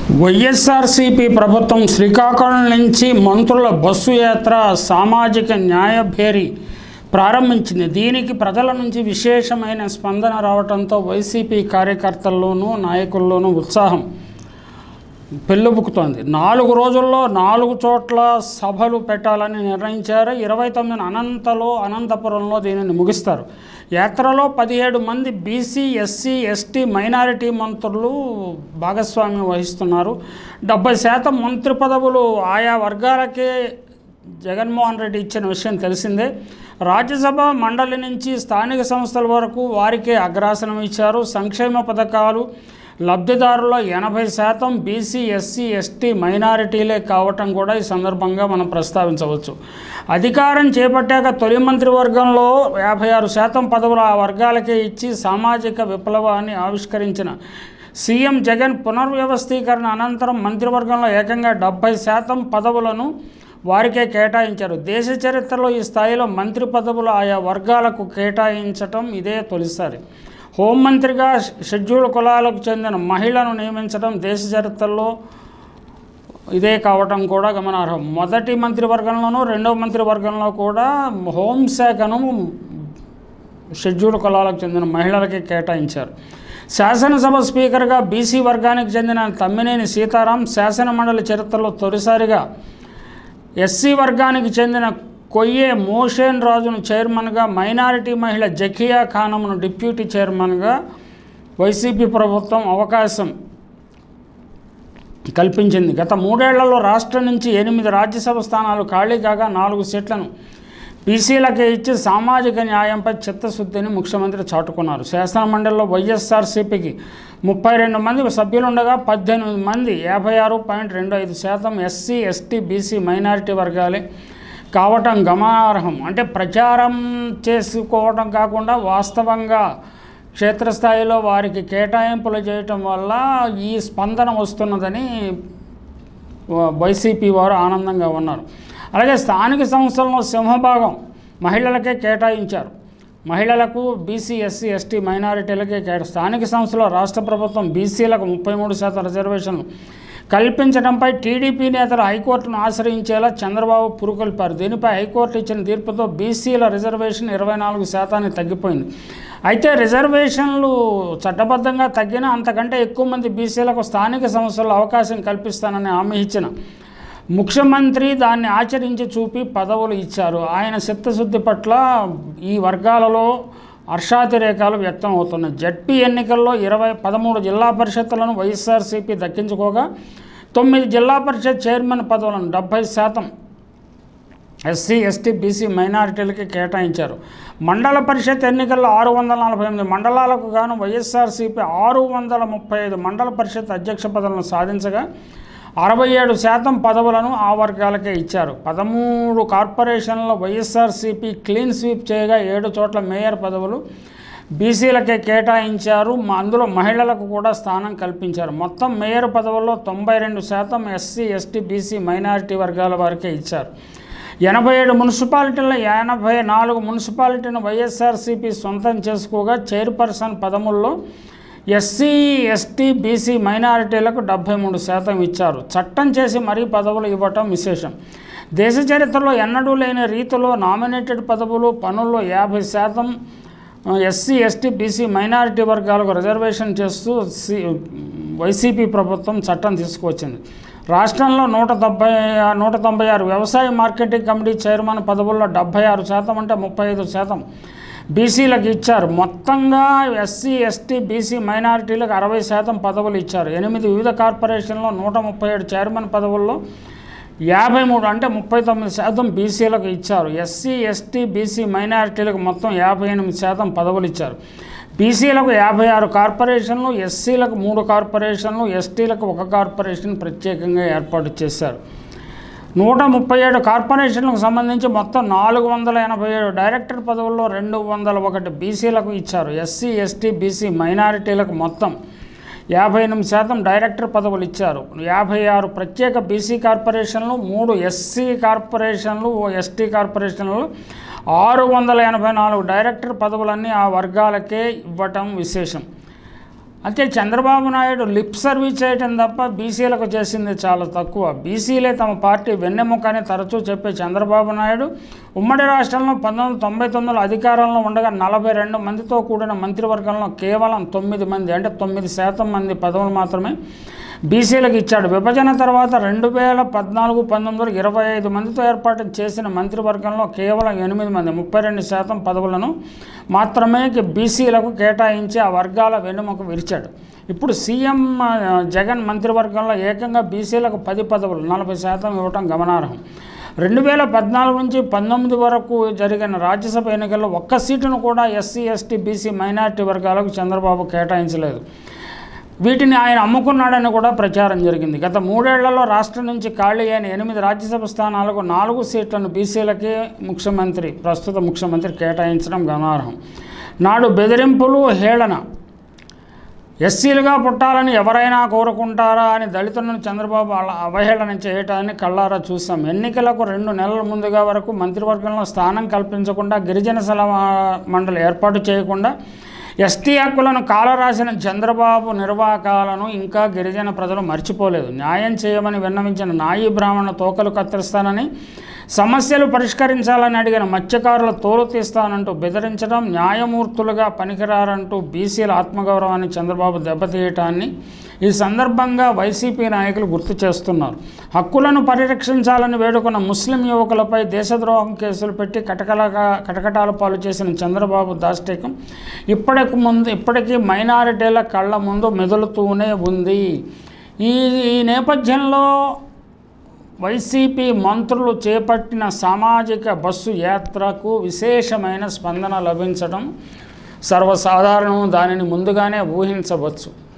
వైఎస్ఆర్సీపీ ప్రభుత్వం శ్రీకాకుళం నుంచి మంత్రుల బస్సు యాత్ర సామాజిక న్యాయ భేరీ ప్రారంభించింది దీనికి ప్రజల నుంచి విశేషమైన స్పందన రావడంతో వైసీపీ కార్యకర్తల్లోనూ నాయకుల్లోనూ ఉత్సాహం పెళ్ళుబుకుతోంది నాలుగు రోజుల్లో నాలుగు చోట్ల సభలు పెట్టాలని నిర్ణయించారు ఇరవై తొమ్మిది అనంతలో అనంతపురంలో దీనిని ముగిస్తారు యాత్రలో పదిహేడు మంది బీసీ ఎస్సీ ఎస్టీ మైనారిటీ మంత్రులు భాగస్వామ్యం వహిస్తున్నారు డెబ్బై శాతం మంత్రి పదవులు ఆయా వర్గాలకే జగన్మోహన్ రెడ్డి ఇచ్చిన విషయం తెలిసిందే రాజ్యసభ మండలి నుంచి స్థానిక సంస్థల వరకు వారికే అగ్రాసనం ఇచ్చారు సంక్షేమ పథకాలు లబ్ధిదారుల ఎనభై శాతం బీసీ ఎస్సీ ఎస్టీ మైనారిటీలే కావటం కూడా ఈ సందర్భంగా మనం ప్రస్తావించవచ్చు అధికారం చేపట్టాక తొలి మంత్రివర్గంలో యాభై ఆరు శాతం పదవులు ఆ వర్గాలకే ఇచ్చి సామాజిక విప్లవాన్ని ఆవిష్కరించిన సీఎం జగన్ పునర్వ్యవస్థీకరణ అనంతరం మంత్రివర్గంలో ఏకంగా డెబ్బై శాతం పదవులను వారికే కేటాయించారు దేశ చరిత్రలో ఈ స్థాయిలో మంత్రి పదవులు ఆయా వర్గాలకు కేటాయించటం ఇదే తొలిసారి హోంమంత్రిగా షెడ్యూల్ కులాలకు చెందిన మహిళను నియమించడం దేశ చరిత్రలో ఇదే కావటం కూడా గమనార్హం మొదటి మంత్రివర్గంలోనూ రెండవ మంత్రివర్గంలో కూడా హోంశాఖను షెడ్యూల్ కులాలకు చెందిన మహిళలకి కేటాయించారు శాసనసభ స్పీకర్గా బీసీ వర్గానికి చెందిన తమ్మినేని సీతారాం శాసనమండలి చరిత్రలో తొలిసారిగా ఎస్సీ వర్గానికి చెందిన కొయ్యే మోషేన్ రాజును చైర్మన్గా మైనారిటీ మహిళ జకియా ఖానమును డిప్యూటీ చైర్మన్గా వైసీపీ ప్రభుత్వం అవకాశం కల్పించింది గత మూడేళ్లలో రాష్ట్రం నుంచి ఎనిమిది రాజ్యసభ స్థానాలు ఖాళీ కాగా నాలుగు సీట్లను బీసీలకే ఇచ్చి సామాజిక న్యాయంపై చిత్తశుద్ధిని ముఖ్యమంత్రి చాటుకున్నారు శాసనమండలిలో వైఎస్ఆర్సీపీకి ముప్పై రెండు మంది సభ్యులుండగా పద్దెనిమిది మంది యాభై ఆరు పాయింట్ రెండు ఐదు శాతం ఎస్సీ ఎస్టీ బీసీ మైనారిటీ వర్గాలే కావటం గమనార్హం అంటే ప్రచారం చేసుకోవటం కాకుండా వాస్తవంగా క్షేత్రస్థాయిలో వారికి కేటాయింపులు చేయటం వల్ల ఈ స్పందన వస్తున్నదని వైసీపీ వారు ఆనందంగా ఉన్నారు అలాగే స్థానిక సంస్థలను సింహభాగం మహిళలకే కేటాయించారు మహిళలకు బీసీ ఎస్సీ ఎస్టీ మైనారిటీలకే కేటా స్థానిక సంస్థలో రాష్ట్ర ప్రభుత్వం బీసీలకు ముప్పై మూడు శాతం రిజర్వేషన్లు కల్పించడంపై టీడీపీ నేతలు హైకోర్టును ఆశ్రయించేలా చంద్రబాబు పురుకొల్పారు దీనిపై హైకోర్టు ఇచ్చిన తీర్పుతో బీసీల రిజర్వేషన్ ఇరవై నాలుగు శాతానికి తగ్గిపోయింది అయితే రిజర్వేషన్లు చట్టబద్ధంగా తగ్గినా అంతకంటే ఎక్కువ మంది బీసీలకు స్థానిక సంస్థల్లో అవకాశం కల్పిస్తానని హామీ ఇచ్చిన ముఖ్యమంత్రి దాన్ని ఆచరించి చూపి పదవులు ఇచ్చారు ఆయన చిత్తశుద్ధి పట్ల ఈ వర్గాలలో హర్షాతిరేకాలు వ్యక్తం అవుతున్నాయి జడ్పీ ఎన్నికల్లో ఇరవై పదమూడు జిల్లా పరిషత్తులను వైఎస్ఆర్సీపీ దక్కించుకోగా తొమ్మిది జిల్లా పరిషత్ చైర్మన్ పదవులను డెబ్బై శాతం ఎస్సీ ఎస్టీ బీసీ మైనారిటీలకి కేటాయించారు మండల పరిషత్ ఎన్నికల్లో ఆరు వందల నలభై ఎనిమిది మండలాలకు గాను వైఎస్ఆర్సీపీ ఆరు వందల ముప్పై ఐదు మండల పరిషత్ అధ్యక్ష పదవులను సాధించగా అరవై ఏడు శాతం పదవులను ఆ వర్గాలకే ఇచ్చారు పదమూడు కార్పొరేషన్ల వైఎస్ఆర్సీపీ క్లీన్ స్వీప్ చేయగా ఏడు చోట్ల మేయర్ పదవులు బీసీలకే కేటాయించారు మా- అందులో మహిళలకు కూడా స్థానం కల్పించారు మొత్తం మేయర్ పదవుల్లో తొంభై రెండు శాతం ఎస్సీ ఎస్టీ బీసీ మైనారిటీ వర్గాల వారికే ఇచ్చారు ఎనభై ఏడు మున్సిపాలిటీల ఎనభై నాలుగు మున్సిపాలిటీని వైఎస్ఆర్సీపీ సొంతం చేసుకోగా చైర్పర్సన్ పదముల్లో ఎస్సీ ఎస్టీ బీసీ మైనారిటీలకు డెబ్బై మూడు శాతం ఇచ్చారు చట్టం చేసి మరీ పదవులు ఇవ్వటం విశేషం దేశ చరిత్రలో ఎన్నడూ లేని రీతిలో నామినేటెడ్ పదవులు పనుల్లో యాభై శాతం ఎస్సీ ఎస్టీ బీసీ మైనారిటీ వర్గాలకు రిజర్వేషన్ చేస్తూ సి వైసీపీ ప్రభుత్వం చట్టం తీసుకువచ్చింది రాష్ట్రంలో నూట డెబ్బై నూట తొంభై ఆరు వ్యవసాయ మార్కెటింగ్ కమిటీ చైర్మన్ పదవుల్లో డెబ్బై ఆరు శాతం అంటే ముప్పై ఐదు శాతం బీసీలకు ఇచ్చారు మొత్తంగా ఎస్సీ ఎస్టీ బీసీ మైనారిటీలకు అరవై శాతం పదవులు ఇచ్చారు ఎనిమిది వివిధ కార్పొరేషన్లో నూట ముప్పై ఏడు చైర్మన్ పదవుల్లో యాభై మూడు అంటే ముప్పై తొమ్మిది శాతం బీసీలకు ఇచ్చారు ఎస్సీ ఎస్టీ బీసీ మైనారిటీలకు మొత్తం యాభై ఎనిమిది శాతం పదవులు ఇచ్చారు బీసీలకు యాభై ఆరు కార్పొరేషన్లు ఎస్సీలకు మూడు కార్పొరేషన్లు ఎస్టీలకు ఒక కార్పొరేషన్ ప్రత్యేకంగా ఏర్పాటు చేశారు నూట ముప్పై ఏడు కార్పొరేషన్లకు సంబంధించి మొత్తం నాలుగు వందల ఎనభై ఏడు డైరెక్టర్ పదవుల్లో రెండు వందల ఒకటి బీసీలకు ఇచ్చారు ఎస్సీ ఎస్టీ బీసీ మైనారిటీలకు మొత్తం యాభై ఎనిమిది శాతం డైరెక్టర్ పదవులు ఇచ్చారు యాభై ఆరు ప్రత్యేక బీసీ కార్పొరేషన్లు మూడు ఎస్సీ కార్పొరేషన్లు ఓ ఎస్టీ కార్పొరేషన్లు ఆరు వందల ఎనభై నాలుగు డైరెక్టర్ పదవులన్నీ ఆ వర్గాలకే ఇవ్వటం విశేషం అయితే చంద్రబాబు నాయుడు లిప్ సర్వీస్ చేయటం తప్ప బీసీలకు చేసింది చాలా తక్కువ బీసీలే తమ పార్టీ వెన్నెముక అని తరచూ చెప్పే చంద్రబాబు నాయుడు ఉమ్మడి రాష్ట్రంలో పంతొమ్మిది వందల తొంభై తొమ్మిదిలో అధికారంలో ఉండగా నలభై రెండు మందితో కూడిన మంత్రివర్గంలో కేవలం తొమ్మిది మంది అంటే తొమ్మిది శాతం మంది పదవులు మాత్రమే బీసీలకు ఇచ్చాడు విభజన తర్వాత రెండు వేల పద్నాలుగు పంతొమ్మిదిలో ఇరవై ఐదు మందితో ఏర్పాటు చేసిన మంత్రివర్గంలో కేవలం ఎనిమిది మంది ముప్పై రెండు శాతం పదవులను మాత్రమే బీసీలకు కేటాయించి ఆ వర్గాల వెన్నుముక విరిచాడు ఇప్పుడు సీఎం ఆ, జగన్ మంత్రివర్గంలో ఏకంగా బీసీలకు పది పదవులు నలభై శాతం ఇవ్వటం గమనార్హం రెండు వేల పద్నాలుగు నుంచి పంతొమ్మిది వరకు జరిగిన రాజ్యసభ ఎన్నికల్లో ఒక్క సీటును కూడా ఎస్సీ ఎస్టీ బీసీ మైనార్టీ వర్గాలకు చంద్రబాబు కేటాయించలేదు వీటిని ఆయన అమ్ముకున్నాడని కూడా ప్రచారం జరిగింది గత మూడేళ్లలో రాష్ట్రం నుంచి ఖాళీ అయిన ఎనిమిది రాజ్యసభ స్థానాలకు నాలుగు సీట్లను బీసీలకే ముఖ్యమంత్రి ప్రస్తుత ముఖ్యమంత్రి కేటాయించడం గమనార్హం నాడు బెదిరింపులు హేళన ఎస్సీలుగా పుట్టాలని ఎవరైనా కోరుకుంటారా అని దళితులను చంద్రబాబు అలా అవహేళన చేయటాన్ని కళ్ళారా చూసాం ఎన్నికలకు రెండు నెలల ముందుగా వరకు మంత్రివర్గంలో స్థానం కల్పించకుండా గిరిజన సలహా మండలి ఏర్పాటు చేయకుండా ఎస్టీ హక్కులను కాలరాసిన చంద్రబాబు నిర్వాకాలను ఇంకా గిరిజన ప్రజలు మర్చిపోలేదు న్యాయం చేయమని విన్నవించిన నాయి బ్రాహ్మణ తోకలు కత్తిరిస్తానని సమస్యలు పరిష్కరించాలని అడిగిన మత్స్యకారుల తోలు తీస్తానంటూ బెదిరించడం న్యాయమూర్తులుగా పనికిరారంటూ బీసీల ఆత్మగౌరవాన్ని చంద్రబాబు దెబ్బతీయటాన్ని ఈ సందర్భంగా వైసీపీ నాయకులు గుర్తు చేస్తున్నారు హక్కులను పరిరక్షించాలని వేడుకున్న ముస్లిం యువకులపై దేశద్రోహం కేసులు పెట్టి కటకలగా కటకటాల పాలు చేసిన చంద్రబాబు దాష్టికం ఇప్పటికి ముందు ఇప్పటికీ మైనారిటీల కళ్ళ ముందు మెదులుతూనే ఉంది ఈ ఈ నేపథ్యంలో వైసీపీ మంత్రులు చేపట్టిన సామాజిక బస్సు యాత్రకు విశేషమైన స్పందన లభించడం సర్వసాధారణం దానిని ముందుగానే ఊహించవచ్చు